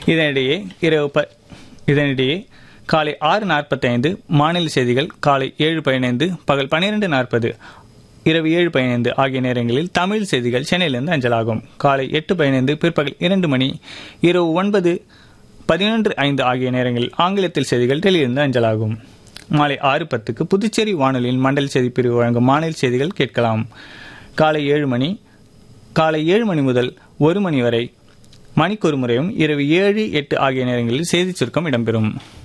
இதனிடையே இரவு ப இதனிடையே காலை ஆறு நாற்பத்தைந்து மாநில செய்திகள் காலை ஏழு பதினைந்து பகல் பன்னிரெண்டு நாற்பது இரவு ஏழு பதினைந்து ஆகிய நேரங்களில் தமிழ் செய்திகள் சென்னையிலிருந்து அஞ்சலாகும் காலை எட்டு பதினைந்து பிற்பகல் இரண்டு மணி இரவு ஒன்பது பதினொன்று ஐந்து ஆகிய நேரங்களில் ஆங்கிலத்தில் செய்திகள் டெல்லியிலிருந்து அஞ்சலாகும் மாலை ஆறு பத்துக்கு புதுச்சேரி வானொலியின் மண்டல் செய்தி பிரிவு வழங்கும் மாநில செய்திகள் கேட்கலாம் காலை ஏழு மணி காலை ஏழு மணி முதல் ஒரு மணி வரை மணிக்கொரு முறையும் இரவு ஏழு எட்டு ஆகிய நேரங்களில் செய்திச் சுருக்கம் இடம்பெறும்